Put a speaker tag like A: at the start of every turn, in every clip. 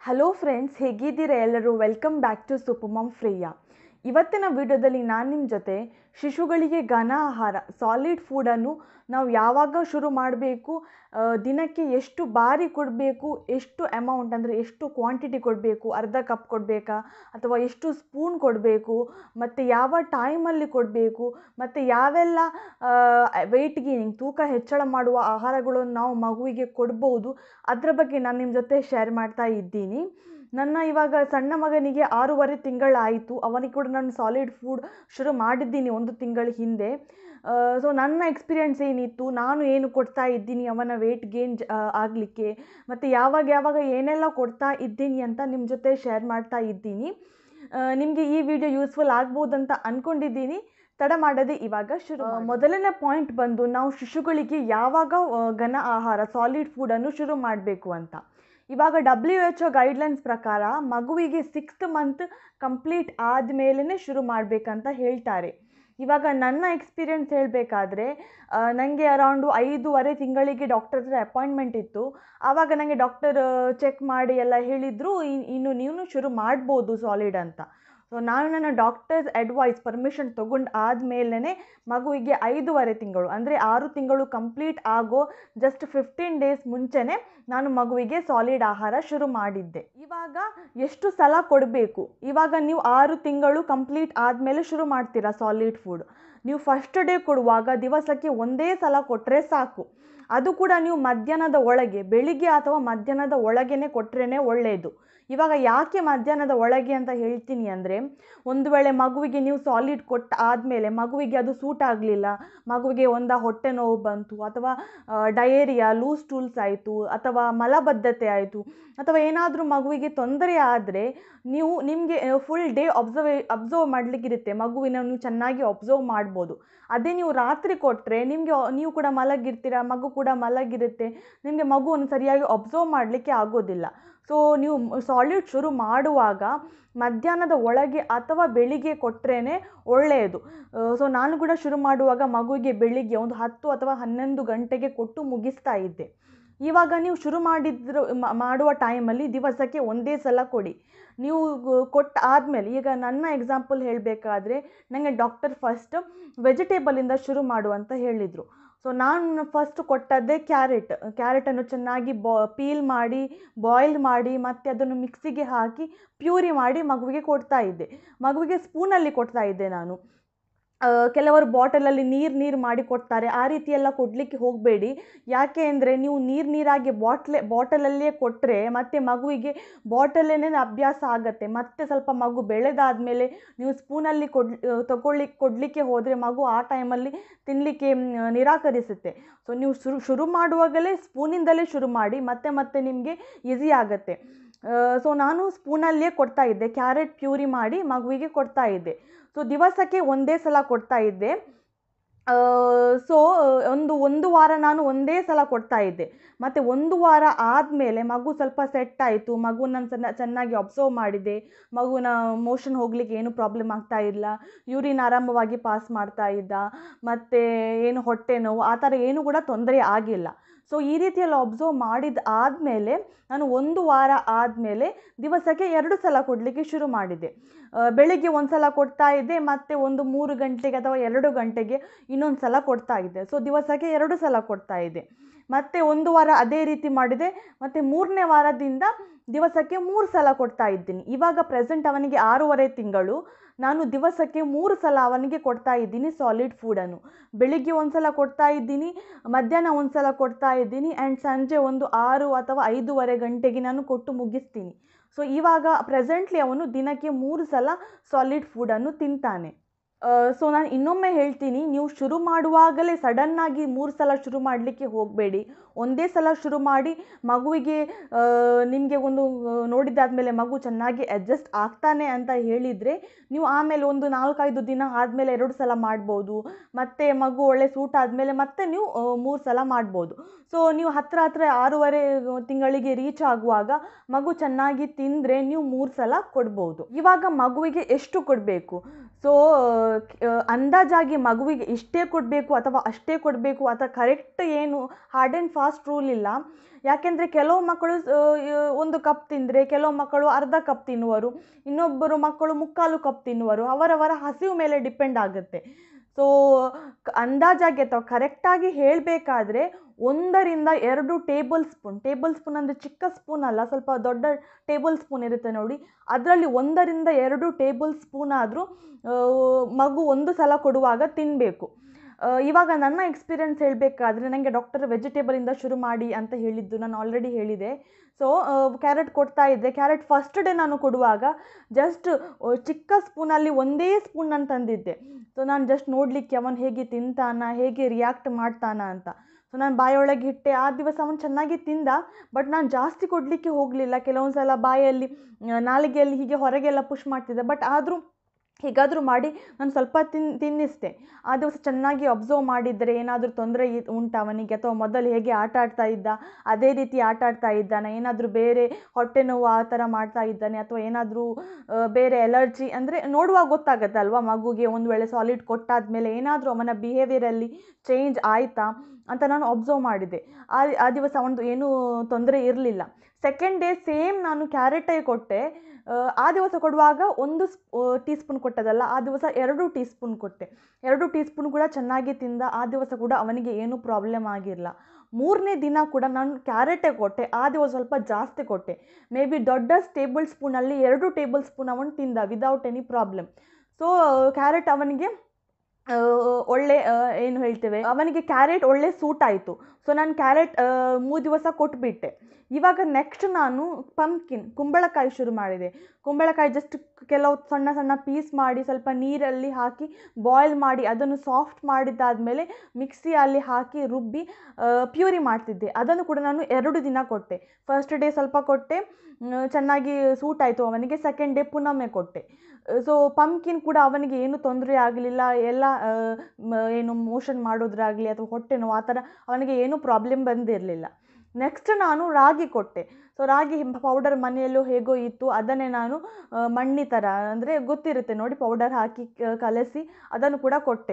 A: hello friends ಹೇಗಿದ್ದೀರಾ ಎಲ್ಲರೂ welcome back to ಸುಪಮಮ್ ಫ್ರೀಯಾ ಇವತ್ತಿನ ವಿಡಿಯೋದಲ್ಲಿ ನಾನು ನಿಮ್ಮ ಜೊತೆ ಶಿಶುಗಳಿಗೆ ಘನ ಆಹಾರ ಸಾಲಿಡ್ ಫುಡನ್ನು ನಾವು ಯಾವಾಗ ಶುರು ಮಾಡಬೇಕು ದಿನಕ್ಕೆ ಎಷ್ಟು ಬಾರಿ ಕೊಡಬೇಕು ಎಷ್ಟು ಅಮೌಂಟ್ ಅಂದರೆ ಎಷ್ಟು ಕ್ವಾಂಟಿಟಿ ಕೊಡಬೇಕು ಅರ್ಧ ಕಪ್ ಕೊಡಬೇಕಾ ಅಥವಾ ಎಷ್ಟು ಸ್ಪೂನ್ ಕೊಡಬೇಕು ಮತ್ತು ಯಾವ ಟೈಮಲ್ಲಿ ಕೊಡಬೇಕು ಮತ್ತು ಯಾವೆಲ್ಲ ವೆಯ್ಟ್ ಗೇನಿಂಗ್ ತೂಕ ಹೆಚ್ಚಳ ಮಾಡುವ ಆಹಾರಗಳನ್ನು ನಾವು ಮಗುವಿಗೆ ಕೊಡ್ಬೋದು ಅದರ ಬಗ್ಗೆ ನಾನು ನಿಮ್ಮ ಜೊತೆ ಶೇರ್ ಮಾಡ್ತಾ ಇದ್ದೀನಿ ನನ್ನ ಇವಾಗ ಸಣ್ಣ ಮಗನಿಗೆ ಆರೂವರೆ ತಿಂಗಳಾಯಿತು ಅವನಿಗೆ ಕೂಡ ನಾನು ಸಾಲಿಡ್ ಫುಡ್ ಶುರು ಮಾಡಿದ್ದೀನಿ ಒಂದು ತಿಂಗಳ ಹಿಂದೆ ಸೊ ನನ್ನ ಎಕ್ಸ್ಪೀರಿಯೆನ್ಸ್ ಏನಿತ್ತು ನಾನು ಏನು ಕೊಡ್ತಾ ಇದ್ದೀನಿ ಅವನ ವೆಯ್ಟ್ ಗೇನ್ ಆಗಲಿಕ್ಕೆ ಮತ್ತು ಯಾವಾಗ ಯಾವಾಗ ಏನೆಲ್ಲ ಕೊಡ್ತಾ ಇದ್ದೀನಿ ಅಂತ ನಿಮ್ಮ ಜೊತೆ ಶೇರ್ ಮಾಡ್ತಾ ಇದ್ದೀನಿ ನಿಮಗೆ ಈ ವಿಡಿಯೋ ಯೂಸ್ಫುಲ್ ಆಗ್ಬೋದಂತ ಅಂದ್ಕೊಂಡಿದ್ದೀನಿ ತಡ ಮಾಡದೆ ಇವಾಗ ಶುರು ಮೊದಲನೇ ಪಾಯಿಂಟ್ ಬಂದು ನಾವು ಶಿಶುಗಳಿಗೆ ಯಾವಾಗ ಘನ ಆಹಾರ ಸಾಲಿಡ್ ಫುಡನ್ನು ಶುರು ಮಾಡಬೇಕು ಅಂತ ಇವಾಗ ಡಬ್ಲ್ಯೂ ಎಚ್ ಒ ಗೈಡ್ಲೈನ್ಸ್ ಪ್ರಕಾರ ಮಗುವಿಗೆ ಸಿಕ್ಸ್ತ್ ಮಂತ್ ಕಂಪ್ಲೀಟ್ ಆದಮೇಲೆ ಶುರು ಮಾಡಬೇಕಂತ ಹೇಳ್ತಾರೆ ಇವಾಗ ನನ್ನ ಎಕ್ಸ್ಪೀರಿಯೆನ್ಸ್ ಹೇಳಬೇಕಾದ್ರೆ ನನಗೆ ಅರೌಂಡು ಐದೂವರೆ ತಿಂಗಳಿಗೆ ಡಾಕ್ಟರ್ ಹತ್ರ ಅಪಾಯಿಂಟ್ಮೆಂಟ್ ಇತ್ತು ಆವಾಗ ನನಗೆ ಡಾಕ್ಟರ್ ಚೆಕ್ ಮಾಡಿ ಎಲ್ಲ ಹೇಳಿದರು ಇನ್ನು ನೀವು ಶುರು ಮಾಡ್ಬೋದು ಸಾಲಿಡ್ ಅಂತ ಸೊ ನಾನು ನನ್ನ ಡಾಕ್ಟರ್ಸ್ ಅಡ್ವೈಸ್ ಪರ್ಮಿಷನ್ ತೊಗೊಂಡು ಆದಮೇಲೆ ಮಗುವಿಗೆ ಐದೂವರೆ ತಿಂಗಳು ಅಂದರೆ ಆರು ತಿಂಗಳು ಕಂಪ್ಲೀಟ್ ಆಗೋ ಜಸ್ಟ್ ಫಿಫ್ಟೀನ್ ಡೇಸ್ ಮುಂಚೆನೇ ನಾನು ಮಗುವಿಗೆ ಸಾಲಿಡ್ ಆಹಾರ ಶುರು ಮಾಡಿದ್ದೆ ಇವಾಗ ಎಷ್ಟು ಸಲ ಕೊಡಬೇಕು ಇವಾಗ ನೀವು ಆರು ತಿಂಗಳು ಕಂಪ್ಲೀಟ್ ಆದಮೇಲೆ ಶುರು ಮಾಡ್ತೀರಾ ಸಾಲಿಡ್ ಫುಡ್ ನೀವು ಫಸ್ಟ್ ಡೇ ಕೊಡುವಾಗ ದಿವಸಕ್ಕೆ ಒಂದೇ ಸಲ ಕೊಟ್ಟರೆ ಸಾಕು ಅದು ಕೂಡ ನೀವು ಮಧ್ಯಾಹ್ನದ ಒಳಗೆ ಬೆಳಿಗ್ಗೆ ಅಥವಾ ಮಧ್ಯಾಹ್ನದ ಒಳಗೇ ಕೊಟ್ಟರೆ ಒಳ್ಳೆಯದು ಇವಾಗ ಯಾಕೆ ಮಧ್ಯಾಹ್ನದ ಒಳಗೆ ಅಂತ ಹೇಳ್ತೀನಿ ಅಂದರೆ ಒಂದು ವೇಳೆ ಮಗುವಿಗೆ ನೀವು ಸಾಲಿಡ್ ಕೊಟ್ಟ ಆದಮೇಲೆ ಮಗುವಿಗೆ ಅದು ಸೂಟ್ ಆಗಲಿಲ್ಲ ಮಗುವಿಗೆ ಒಂದ ಹೊಟ್ಟೆ ನೋವು ಬಂತು ಅಥವಾ ಡಯೇರಿಯಾ ಲೂಸ್ ಟೂಲ್ಸ್ ಆಯಿತು ಅಥವಾ ಮಲಬದ್ಧತೆ ಆಯಿತು ಅಥವಾ ಏನಾದರೂ ಮಗುವಿಗೆ ತೊಂದರೆ ಆದರೆ ನೀವು ನಿಮಗೆ ಫುಲ್ ಡೇ ಅಬ್ಸರ್ವ್ ಅಬ್ಸರ್ವ್ ಮಾಡಲಿಕ್ಕಿರುತ್ತೆ ಮಗುವಿನ ನೀವು ಚೆನ್ನಾಗಿ ಅಬ್ಸರ್ವ್ ಮಾಡ್ಬೋದು ಅದೇ ನೀವು ರಾತ್ರಿ ಕೊಟ್ಟರೆ ನಿಮಗೆ ನೀವು ಕೂಡ ಮಲಗಿರ್ತೀರ ಮಗು ಕೂಡ ಮಲಗಿರುತ್ತೆ ನಿಮಗೆ ಮಗುವನ್ನು ಸರಿಯಾಗಿ ಅಬ್ಸರ್ವ್ ಮಾಡಲಿಕ್ಕೆ ಆಗೋದಿಲ್ಲ ಸೊ ನೀವು ಸಾಲಿಡ್ ಶುರು ಮಾಡುವಾಗ ಮಧ್ಯಾಹ್ನದ ಒಳಗೆ ಅಥವಾ ಬೆಳಿಗ್ಗೆ ಕೊಟ್ಟರೆ ಒಳ್ಳೆಯದು ಸೊ ನಾನು ಕೂಡ ಶುರು ಮಾಡುವಾಗ ಮಗುವಿಗೆ ಬೆಳಿಗ್ಗೆ ಒಂದು ಹತ್ತು ಅಥವಾ ಹನ್ನೊಂದು ಗಂಟೆಗೆ ಕೊಟ್ಟು ಮುಗಿಸ್ತಾ ಇದ್ದೆ ಇವಾಗ ನೀವು ಶುರು ಮಾಡಿದ್ರು ಮಾಡುವ ಟೈಮಲ್ಲಿ ದಿವಸಕ್ಕೆ ಒಂದೇ ಸಲ ಕೊಡಿ ನೀವು ಕೊಟ್ಟ ಆದಮೇಲೆ ಈಗ ನನ್ನ ಎಕ್ಸಾಂಪಲ್ ಹೇಳಬೇಕಾದ್ರೆ ನನಗೆ ಡಾಕ್ಟರ್ ಫಸ್ಟ್ ವೆಜಿಟೇಬಲಿಂದ ಶುರು ಮಾಡು ಅಂತ ಹೇಳಿದರು ಸೊ ನಾನು ಫಸ್ಟ್ ಕೊಟ್ಟದ್ದೇ ಕ್ಯಾರೆಟ್ ಕ್ಯಾರೆಟನ್ನು ಚೆನ್ನಾಗಿ ಬಾ ಪೀಲ್ ಮಾಡಿ ಬಾಯ್ಲ್ ಮಾಡಿ ಮತ್ತು ಅದನ್ನು ಮಿಕ್ಸಿಗೆ ಹಾಕಿ ಪ್ಯೂರಿ ಮಾಡಿ ಮಗುವಿಗೆ ಕೊಡ್ತಾ ಇದ್ದೆ ಮಗುವಿಗೆ ಸ್ಪೂನಲ್ಲಿ ಕೊಡ್ತಾ ಇದ್ದೆ ನಾನು ಕೆಲವರು ಬಾಟಲಲ್ಲಿ ನೀರು ನೀರು ಮಾಡಿ ಕೊಡ್ತಾರೆ ಆ ರೀತಿ ಎಲ್ಲ ಕೊಡಲಿಕ್ಕೆ ಹೋಗಬೇಡಿ ಯಾಕೆ ಅಂದರೆ ನೀವು ನೀರು ನೀರಾಗಿ ಬಾಟ್ಲೆ ಬಾಟಲಲ್ಲೇ ಕೊಟ್ಟರೆ ಮತ್ತು ಮಗುವಿಗೆ ಬಾಟಲ್ಲೇನೇ ಅಭ್ಯಾಸ ಆಗುತ್ತೆ ಮತ್ತೆ ಸ್ವಲ್ಪ ಮಗು ಬೆಳೆದಾದಮೇಲೆ ನೀವು ಸ್ಪೂನಲ್ಲಿ ಕೊಡ್ ತಗೊಳ್ಳಿಕ್ಕೆ ಕೊಡಲಿಕ್ಕೆ ಹೋದರೆ ಮಗು ಆ ಟೈಮಲ್ಲಿ ತಿನ್ನಲಿಕ್ಕೆ ನಿರಾಕರಿಸುತ್ತೆ ಸೊ ನೀವು ಶುರು ಶುರು ಮಾಡುವಾಗಲೇ ಸ್ಪೂನಿಂದಲೇ ಶುರು ಮಾಡಿ ಮತ್ತೆ ಮತ್ತೆ ನಿಮಗೆ ಈಸಿ ಆಗುತ್ತೆ ಸೊ ನಾನು ಸ್ಪೂನಲ್ಲೇ ಕೊಡ್ತಾ ಇದ್ದೆ ಕ್ಯಾರೆಟ್ ಪ್ಯೂರಿ ಮಾಡಿ ಮಗುವಿಗೆ ಕೊಡ್ತಾ ಇದ್ದೆ ಸೊ ದಿವಸಕ್ಕೆ ಒಂದೇ ಸಲ ಕೊಡ್ತಾ ಇದ್ದೆ ಸೊ ಒಂದು ಒಂದು ವಾರ ನಾನು ಒಂದೇ ಸಲ ಕೊಡ್ತಾ ಇದ್ದೆ ಮತ್ತು ಒಂದು ವಾರ ಆದಮೇಲೆ ಮಗು ಸ್ವಲ್ಪ ಸೆಟ್ ಆಯಿತು ಮಗು ನಾನು ಚೆನ್ನ ಚೆನ್ನಾಗಿ ಅಬ್ಸರ್ವ್ ಮಾಡಿದೆ ಮಗುನ ಮೋಷನ್ ಹೋಗಲಿಕ್ಕೆ ಏನು ಪ್ರಾಬ್ಲಮ್ ಆಗ್ತಾ ಇಲ್ಲ ಯೂರಿನ್ ಆರಾಮವಾಗಿ ಪಾಸ್ ಮಾಡ್ತಾ ಇದ್ದ ಮತ್ತು ಏನು ಹೊಟ್ಟೆ ನೋವು ಆ ಥರ ಏನೂ ಕೂಡ ತೊಂದರೆ ಆಗಿಲ್ಲ ಸೊ ಈ ರೀತಿಯೆಲ್ಲ ಅಬ್ಸರ್ವ್ ಮಾಡಿದ ಆದಮೇಲೆ ನಾನು ಒಂದು ವಾರ ಆದಮೇಲೆ ದಿವಸಕ್ಕೆ ಎರಡು ಸಲ ಕೊಡಲಿಕ್ಕೆ ಶುರು ಮಾಡಿದೆ ಬೆಳಿಗ್ಗೆ ಒಂದು ಸಲ ಕೊಡ್ತಾ ಇದ್ದೆ ಮತ್ತು ಒಂದು ಮೂರು ಗಂಟೆಗೆ ಅಥವಾ ಎರಡು ಗಂಟೆಗೆ ಇನ್ನೊಂದು ಸಲ ಕೊಡ್ತಾ ಇದ್ದೆ ಸೊ ದಿವಸಕ್ಕೆ ಎರಡು ಸಲ ಕೊಡ್ತಾ ಇದ್ದೆ ಮತ್ತು ಒಂದು ವಾರ ಅದೇ ರೀತಿ ಮಾಡಿದೆ ಮತ್ತು ಮೂರನೇ ವಾರದಿಂದ ದಿವಸಕ್ಕೆ ಮೂರು ಸಲ ಕೊಡ್ತಾ ಇದ್ದೀನಿ ಇವಾಗ ಪ್ರೆಸೆಂಟ್ ಅವನಿಗೆ ಆರೂವರೆ ತಿಂಗಳು ನಾನು ದಿವಸಕ್ಕೆ ಮೂರು ಸಲ ಅವನಿಗೆ ಕೊಡ್ತಾ ಇದ್ದೀನಿ ಸಾಲಿಡ್ ಫುಡನ್ನು ಬೆಳಿಗ್ಗೆ ಒಂದು ಸಲ ಕೊಡ್ತಾ ಇದ್ದೀನಿ ಮಧ್ಯಾಹ್ನ ಒಂದು ಸಲ ಕೊಡ್ತಾ ಇದ್ದೀನಿ ಆ್ಯಂಡ್ ಸಂಜೆ ಒಂದು ಆರು ಅಥವಾ ಐದೂವರೆ ಗಂಟೆಗೆ ನಾನು ಕೊಟ್ಟು ಮುಗಿಸ್ತೀನಿ ಸೊ ಇವಾಗ ಪ್ರೆಸೆಂಟ್ಲಿ ಅವನು ದಿನಕ್ಕೆ ಮೂರು ಸಲ ಸಾಲಿಡ್ ಫುಡನ್ನು ತಿಂತಾನೆ ಸೊ ನಾನು ಇನ್ನೊಮ್ಮೆ ಹೇಳ್ತೀನಿ ನೀವು ಶುರು ಮಾಡುವಾಗಲೇ ಸಡನ್ನಾಗಿ ಮೂರು ಸಲ ಶುರು ಮಾಡಲಿಕ್ಕೆ ಹೋಗಬೇಡಿ ಒಂದೇ ಸಲ ಶುರು ಮಾಡಿ ಮಗುವಿಗೆ ನಿಮಗೆ ಒಂದು ನೋಡಿದಾದ್ಮೇಲೆ ಮಗು ಚೆನ್ನಾಗಿ ಅಡ್ಜಸ್ಟ್ ಆಗ್ತಾನೆ ಅಂತ ಹೇಳಿದರೆ ನೀವು ಆಮೇಲೆ ಒಂದು ನಾಲ್ಕೈದು ದಿನ ಆದಮೇಲೆ ಎರಡು ಸಲ ಮಾಡ್ಬೋದು ಮತ್ತು ಮಗು ಒಳ್ಳೆ ಸೂಟ್ ಆದಮೇಲೆ ಮತ್ತೆ ನೀವು ಮೂರು ಸಲ ಮಾಡ್ಬೋದು ಸೊ ನೀವು ಹತ್ತಿರ ಹತ್ತಿರ ಆರೂವರೆ ತಿಂಗಳಿಗೆ ರೀಚ್ ಆಗುವಾಗ ಮಗು ಚೆನ್ನಾಗಿ ತಿಂದರೆ ನೀವು ಮೂರು ಸಲ ಕೊಡ್ಬೋದು ಇವಾಗ ಮಗುವಿಗೆ ಎಷ್ಟು ಕೊಡಬೇಕು ಸೊ ಅಂದಾಜಾಗಿ ಮಗುವಿಗೆ ಇಷ್ಟೇ ಕೊಡಬೇಕು ಅಥವಾ ಅಷ್ಟೇ ಕೊಡಬೇಕು ಅಥವಾ ಕರೆಕ್ಟ್ ಏನು ಹಾರ್ಡ್ ಆ್ಯಂಡ್ ಫಾಸ್ಟ್ ರೂಲ್ ಇಲ್ಲ ಯಾಕೆಂದರೆ ಕೆಲವು ಮಕ್ಕಳು ಒಂದು ಕಪ್ ತಿಂದರೆ ಕೆಲವು ಮಕ್ಕಳು ಅರ್ಧ ಕಪ್ ತಿನ್ನುವರು ಇನ್ನೊಬ್ಬರು ಮಕ್ಕಳು ಮುಕ್ಕಾಲು ಕಪ್ ತಿನ್ನುವರು ಅವರವರ ಹಸಿವು ಮೇಲೆ ಡಿಪೆಂಡ್ ಆಗುತ್ತೆ ಸೊ ಅಂದಾಜಾಗಿ ಅಥವಾ ಕರೆಕ್ಟಾಗಿ ಹೇಳಬೇಕಾದ್ರೆ ಒಂದರಿಂದ ಎರಡು ಟೇಬಲ್ ಸ್ಪೂನ್ ಟೇಬಲ್ ಸ್ಪೂನ್ ಅಂದರೆ ಚಿಕ್ಕ ಸ್ಪೂನ್ ಅಲ್ಲ ಸ್ವಲ್ಪ ದೊಡ್ಡ ಟೇಬಲ್ ಸ್ಪೂನ್ ಇರುತ್ತೆ ನೋಡಿ ಅದರಲ್ಲಿ ಒಂದರಿಂದ ಎರಡು ಟೇಬಲ್ ಸ್ಪೂನ್ ಆದರೂ ಮಗು ಒಂದು ಸಲ ಕೊಡುವಾಗ ತಿನ್ನಬೇಕು ಇವಾಗ ನನ್ನ ಎಕ್ಸ್ಪೀರಿಯನ್ಸ್ ಹೇಳಬೇಕಾದ್ರೆ ನನಗೆ ಡಾಕ್ಟರ್ ವೆಜಿಟೇಬಲಿಂದ ಶುರು ಮಾಡಿ ಅಂತ ಹೇಳಿದ್ದು ನಾನು ಆಲ್ರೆಡಿ ಹೇಳಿದೆ ಸೊ ಕ್ಯಾರೆಟ್ ಕೊಡ್ತಾ ಇದ್ದೆ ಕ್ಯಾರೆಟ್ ಫಸ್ಟ್ ಡೇ ನಾನು ಕೊಡುವಾಗ ಜಸ್ಟ್ ಚಿಕ್ಕ ಸ್ಪೂನಲ್ಲಿ ಒಂದೇ ಸ್ಪೂನ್ ನಾನು ತಂದಿದ್ದೆ ಸೊ ನಾನು ಜಸ್ಟ್ ನೋಡಲಿಕ್ಕೆ ಅವನು ಹೇಗೆ ತಿಂತಾನ ಹೇಗೆ ರಿಯಾಕ್ಟ್ ಮಾಡ್ತಾನ ಅಂತ ಸೊ ನಾನು ಬಾಯೊಳಗೆ ಇಟ್ಟೆ ಆ ದಿವಸ ಅವನು ಚೆನ್ನಾಗಿ ತಿಂದ ಬಟ್ ನಾನು ಜಾಸ್ತಿ ಕೊಡಲಿಕ್ಕೆ ಹೋಗಲಿಲ್ಲ ಕೆಲವೊಂದು ಸಲ ಬಾಯಲ್ಲಿ ನಾಲಿಗೆಯಲ್ಲಿ ಹೀಗೆ ಹೊರಗೆಲ್ಲ ಪುಷ್ ಮಾಡ್ತಿದ್ದೆ ಬಟ್ ಆದರೂ ಹೀಗಾದರೂ ಮಾಡಿ ನಾನು ಸ್ವಲ್ಪ ತಿನ್ ತಿನ್ನಿಸ್ದೆ ಆ ದಿವಸ ಚೆನ್ನಾಗಿ ಅಬ್ಸರ್ವ್ ಮಾಡಿದರೆ ಏನಾದರೂ ತೊಂದರೆ ಉಂಟಾ ಅವನಿಗೆ ಅಥವಾ ಮೊದಲು ಹೇಗೆ ಆಟ ಆಡ್ತಾ ಇದ್ದ ಅದೇ ರೀತಿ ಆಟ ಆಡ್ತಾ ಇದ್ದಾನೆ ಏನಾದರೂ ಬೇರೆ ಹೊಟ್ಟೆ ನೋವು ಆ ಥರ ಮಾಡ್ತಾ ಇದ್ದಾನೆ ಅಥವಾ ಏನಾದರೂ ಬೇರೆ ಎಲರ್ಜಿ ಅಂದರೆ ನೋಡುವಾಗ ಗೊತ್ತಾಗುತ್ತೆ ಅಲ್ವಾ ಮಗುಗೆ ಒಂದು ವೇಳೆ ಸಾಲಿಡ್ ಕೊಟ್ಟಾದ್ಮೇಲೆ ಏನಾದರೂ ಅವನ ಬಿಹೇವಿಯರಲ್ಲಿ ಚೇಂಜ್ ಆಯಿತಾ ಅಂತ ನಾನು ಅಬ್ಸರ್ವ್ ಮಾಡಿದೆ ಆ ಆ ದಿವಸ ಅವನದು ಏನೂ ತೊಂದರೆ ಇರಲಿಲ್ಲ ಸೆಕೆಂಡ್ ಡೇ ಸೇಮ್ ನಾನು ಕ್ಯಾರೆಟೇ ಕೊಟ್ಟೆ ಆ ದಿವಸ ಕೊಡುವಾಗ ಒಂದು ಟೀ ಸ್ಪೂನ್ ಕೊಟ್ಟದಲ್ಲ ಆ ದಿವಸ ಎರಡು ಟೀ ಸ್ಪೂನ್ ಕೊಟ್ಟೆ ಎರಡು ಟೀ ಸ್ಪೂನ್ ಕೂಡ ಚೆನ್ನಾಗಿ ತಿಂದ ಆ ದಿವಸ ಕೂಡ ಅವನಿಗೆ ಏನೂ ಪ್ರಾಬ್ಲಮ್ ಆಗಿರಲ್ಲ ಮೂರನೇ ದಿನ ಕೂಡ ನಾನು ಕ್ಯಾರೆಟೇ ಕೊಟ್ಟೆ ಆ ದಿವಸ ಸ್ವಲ್ಪ ಜಾಸ್ತಿ ಕೊಟ್ಟೆ ಮೇ ಬಿ ದೊಡ್ಡ ಟೇಬಲ್ ಸ್ಪೂನಲ್ಲಿ ಎರಡು ಟೇಬಲ್ ಸ್ಪೂನ್ ಅವನು ತಿಂದ without any problem so carrot ಅವನಿಗೆ ಒಳ್ಳೆ ಏನು ಹೇಳ್ತೇವೆ ಅವನಿಗೆ ಕ್ಯಾರೆಟ್ ಒಳ್ಳೆ ಸೂಟ್ ಆಯಿತು ಸೊ ನಾನು ಕ್ಯಾರೆಟ್ ಮೂರು ದಿವಸ ಕೊಟ್ಬಿಟ್ಟೆ ಇವಾಗ ನೆಕ್ಸ್ಟ್ ನಾನು ಪಂಪ್ಕಿನ್ ಕುಂಬಳಕಾಯಿ ಶುರು ಮಾಡಿದೆ ಕುಂಬಳಕಾಯಿ ಜಸ್ಟ್ ಕೆಲವು ಸಣ್ಣ ಸಣ್ಣ ಪೀಸ್ ಮಾಡಿ ಸ್ವಲ್ಪ ನೀರಲ್ಲಿ ಹಾಕಿ ಬಾಯ್ಲ್ ಮಾಡಿ ಅದನ್ನು ಸಾಫ್ಟ್ ಮಾಡಿದ್ದಾದಮೇಲೆ ಮಿಕ್ಸಿಯಲ್ಲಿ ಹಾಕಿ ರುಬ್ಬಿ ಪ್ಯೂರಿ ಮಾಡ್ತಿದ್ದೆ ಅದನ್ನು ಕೂಡ ನಾನು ಎರಡು ದಿನ ಕೊಟ್ಟೆ ಫಸ್ಟ್ ಡೇ ಸ್ವಲ್ಪ ಕೊಟ್ಟೆ ಚೆನ್ನಾಗಿ ಸೂಟ್ ಆಯಿತು ಅವನಿಗೆ ಸೆಕೆಂಡ್ ಡೇ ಪುನೊಮ್ಮೆ ಕೊಟ್ಟೆ ಸೊ ಪಂಪ್ಕಿನ್ ಕೂಡ ಅವನಿಗೆ ಏನು ತೊಂದರೆ ಆಗಲಿಲ್ಲ ಎಲ್ಲ ಏನು ಮೋಷನ್ ಮಾಡೋದ್ರಾಗಲಿ ಅಥವಾ ಹೊಟ್ಟೆ ನೋವು ಆ ಥರ ಅವನಿಗೆ ಏನೂ ಪ್ರಾಬ್ಲಮ್ ಬಂದಿರಲಿಲ್ಲ ನೆಕ್ಸ್ಟ್ ನಾನು ರಾಗಿ ಕೊಟ್ಟೆ ಸೊ ರಾಗಿ ಪೌಡರ್ ಮನೆಯಲ್ಲೂ ಹೇಗೋ ಇತ್ತು ಅದನ್ನೇ ನಾನು ಮಣ್ಣಿ ಥರ ಅಂದರೆ ಗೊತ್ತಿರುತ್ತೆ ನೋಡಿ ಪೌಡರ್ ಹಾಕಿ ಕಲಸಿ ಅದನ್ನು ಕೂಡ ಕೊಟ್ಟೆ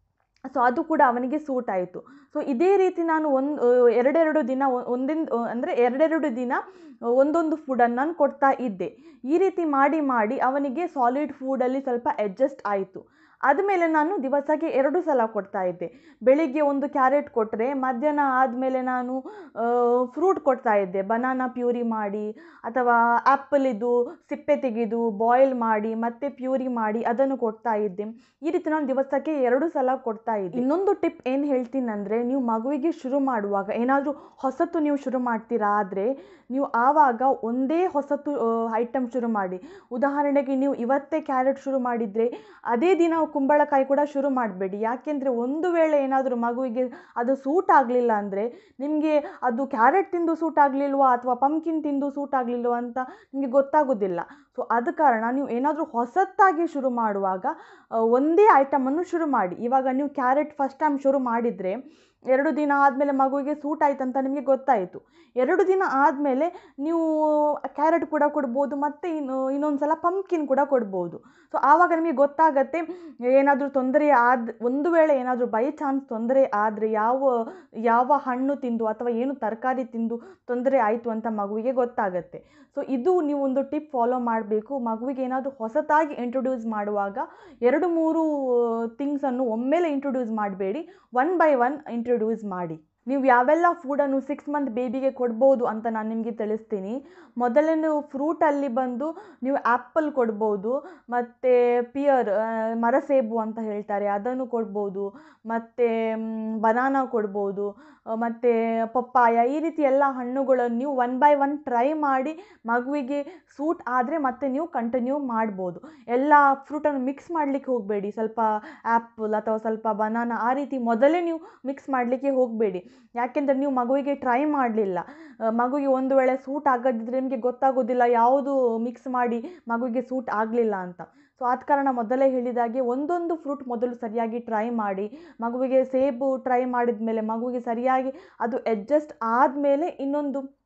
A: ಸೊ ಅದು ಕೂಡ ಅವನಿಗೆ ಸೂಟ್ ಆಯಿತು ಸೊ ಇದೇ ರೀತಿ ನಾನು ಒಂದು ಎರಡೆರಡು ದಿನ ಒಂದೊಂದು ಅಂದರೆ ಎರಡೆರಡು ದಿನ ಒಂದೊಂದು ಫುಡನ್ನು ನಾನು ಕೊಡ್ತಾ ಇದ್ದೆ ಈ ರೀತಿ ಮಾಡಿ ಮಾಡಿ ಅವನಿಗೆ ಸಾಲಿಡ್ ಫುಡಲ್ಲಿ ಸ್ವಲ್ಪ ಅಡ್ಜಸ್ಟ್ ಆಯಿತು ಆದಮೇಲೆ ನಾನು ದಿವಸಕ್ಕೆ ಎರಡು ಸಲ ಕೊಡ್ತಾ ಇದ್ದೆ ಬೆಳಿಗ್ಗೆ ಒಂದು ಕ್ಯಾರೆಟ್ ಕೊಟ್ಟರೆ ಮಧ್ಯಾಹ್ನ ಆದಮೇಲೆ ನಾನು ಫ್ರೂಟ್ ಕೊಡ್ತಾ ಇದ್ದೆ ಬನಾನಾ ಪ್ಯೂರಿ ಮಾಡಿ ಅಥವಾ ಆ್ಯಪಲ್ ಇದು ಸಿಪ್ಪೆ ತೆಗೆದು ಬಾಯ್ಲ್ ಮಾಡಿ ಮತ್ತೆ ಪ್ಯೂರಿ ಮಾಡಿ ಅದನ್ನು ಕೊಡ್ತಾ ಇದ್ದೆ ಈ ರೀತಿ ನಾನು ದಿವಸಕ್ಕೆ ಎರಡು ಸಲ ಕೊಡ್ತಾ ಇದ್ದೆ ಇನ್ನೊಂದು ಟಿಪ್ ಏನು ಹೇಳ್ತೀನಿ ಅಂದರೆ ನೀವು ಮಗುವಿಗೆ ಶುರು ಮಾಡುವಾಗ ಏನಾದರೂ ಹೊಸತು ನೀವು ಶುರು ಮಾಡ್ತೀರಾ ಆದರೆ ನೀವು ಆವಾಗ ಒಂದೇ ಹೊಸತು ಐಟಮ್ ಶುರು ಮಾಡಿ ಉದಾಹರಣೆಗೆ ನೀವು ಇವತ್ತೇ ಕ್ಯಾರೆಟ್ ಶುರು ಮಾಡಿದರೆ ಅದೇ ದಿನ ಕುಂಬಳಕಾಯಿ ಕೂಡ ಶುರು ಮಾಡಬೇಡಿ ಯಾಕೆಂದರೆ ಒಂದು ವೇಳೆ ಏನಾದರೂ ಮಗುವಿಗೆ ಅದು ಸೂಟ್ ಆಗಲಿಲ್ಲ ಅಂದರೆ ನಿಮಗೆ ಅದು ಕ್ಯಾರೆಟ್ ತಿಂದು ಸೂಟ್ ಆಗಲಿಲ್ವಾ ಅಥವಾ ಪಂಕಿನ್ ತಿಂದು ಸೂಟ್ ಆಗಲಿಲ್ವಾ ಅಂತ ನಿಮಗೆ ಗೊತ್ತಾಗೋದಿಲ್ಲ ಸೊ ಆದ ಕಾರಣ ನೀವು ಏನಾದರೂ ಹೊಸತ್ತಾಗಿ ಶುರು ಮಾಡುವಾಗ ಒಂದೇ ಐಟಮನ್ನು ಶುರು ಮಾಡಿ ಇವಾಗ ನೀವು ಕ್ಯಾರೆಟ್ ಫಸ್ಟ್ ಟೈಮ್ ಶುರು ಮಾಡಿದರೆ ಎರಡು ದಿನ ಆದಮೇಲೆ ಮಗುವಿಗೆ ಸೂಟ್ ಆಯ್ತು ಅಂತ ನಿಮಗೆ ಗೊತ್ತಾಯಿತು ಎರಡು ದಿನ ಆದಮೇಲೆ ನೀವು ಕ್ಯಾರೆಟ್ ಕೂಡ ಕೊಡ್ಬೋದು ಮತ್ತು ಇನ್ನು ಇನ್ನೊಂದು ಸಲ ಪಂಪ್ಕಿನ್ ಕೂಡ ಕೊಡ್ಬೋದು ಸೊ ಆವಾಗ ನಿಮಗೆ ಗೊತ್ತಾಗತ್ತೆ ಏನಾದರೂ ತೊಂದರೆ ಆದ ಒಂದು ವೇಳೆ ಏನಾದರೂ ಬೈ ಚಾನ್ಸ್ ತೊಂದರೆ ಆದರೆ ಯಾವ ಯಾವ ಹಣ್ಣು ತಿಂದು ಅಥವಾ ಏನು ತರಕಾರಿ ತಿಂದು ತೊಂದರೆ ಆಯಿತು ಅಂತ ಮಗುವಿಗೆ ಗೊತ್ತಾಗತ್ತೆ ಸೊ ಇದು ನೀವು ಒಂದು ಟಿಪ್ ಫಾಲೋ ಮಾಡಬೇಕು ಮಗುವಿಗೆ ಏನಾದರೂ ಹೊಸತಾಗಿ ಇಂಟ್ರೊಡ್ಯೂಸ್ ಮಾಡುವಾಗ ಎರಡು ಮೂರು ಥಿಂಗ್ಸನ್ನು ಒಮ್ಮೆಲೆ ಇಂಟ್ರೊಡ್ಯೂಸ್ ಮಾಡಬೇಡಿ ಒನ್ ಬೈ ಒನ್ ಇಂಟ್ರೊಡ್ಯೂಸ್ ಮಾಡಿ ನೀವು ಯಾವೆಲ್ಲ ಫುಡನ್ನು ಸಿಕ್ಸ್ ಮಂತ್ ಬೇಬಿಗೆ ಕೊಡ್ಬೋದು ಅಂತ ನಾನು ನಿಮಗೆ ತಿಳಿಸ್ತೀನಿ ಮೊದಲನೇ ಫ್ರೂಟಲ್ಲಿ ಬಂದು ನೀವು ಆ್ಯಪಲ್ ಕೊಡ್ಬೋದು ಮತ್ತು ಪಿಯರ್ ಮರಸೇಬು ಅಂತ ಹೇಳ್ತಾರೆ ಅದನ್ನು ಕೊಡ್ಬೋದು ಮತ್ತು ಬನಾನಾ ಕೊಡ್ಬೋದು ಮತ್ತು ಪಪ್ಪಾಯ ಈ ರೀತಿ ಎಲ್ಲ ಹಣ್ಣುಗಳನ್ನು ನೀವು ಒನ್ ಬೈ ಒನ್ ಟ್ರೈ ಮಾಡಿ ಮಗುವಿಗೆ ಸೂಟ್ ಆದರೆ ಮತ್ತೆ ನೀವು ಕಂಟಿನ್ಯೂ ಮಾಡ್ಬೋದು ಎಲ್ಲ ಫ್ರೂಟನ್ನು ಮಿಕ್ಸ್ ಮಾಡಲಿಕ್ಕೆ ಹೋಗಬೇಡಿ ಸ್ವಲ್ಪ ಆ್ಯಪಲ್ ಅಥವಾ ಸ್ವಲ್ಪ ಬನಾನಾ ಆ ರೀತಿ ಮೊದಲೇ ನೀವು ಮಿಕ್ಸ್ ಮಾಡಲಿಕ್ಕೆ ಹೋಗಬೇಡಿ ಯಾಕೆಂದರೆ ನೀವು ಮಗುವಿಗೆ ಟ್ರೈ ಮಾಡಲಿಲ್ಲ ಮಗುವಿಗೆ ಒಂದು ವೇಳೆ ಸೂಟ್ ಆಗದಿದ್ದರೆ ನಿಮಗೆ ಗೊತ್ತಾಗೋದಿಲ್ಲ ಯಾವುದು ಮಿಕ್ಸ್ ಮಾಡಿ ಮಗುವಿಗೆ ಸೂಟ್ ಆಗಲಿಲ್ಲ ಅಂತ ಸೊ ಆದ ಕಾರಣ ಮೊದಲೇ ಹೇಳಿದಾಗೆ ಒಂದೊಂದು ಫ್ರೂಟ್ ಮೊದಲು ಸರಿಯಾಗಿ ಟ್ರೈ ಮಾಡಿ ಮಗುವಿಗೆ ಸೇಬು ಟ್ರೈ ಮಾಡಿದ ಮೇಲೆ ಮಗುವಿಗೆ ಸರಿಯಾಗಿ ಅದು ಅಡ್ಜಸ್ಟ್ ಆದಮೇಲೆ ಇನ್ನೊಂದು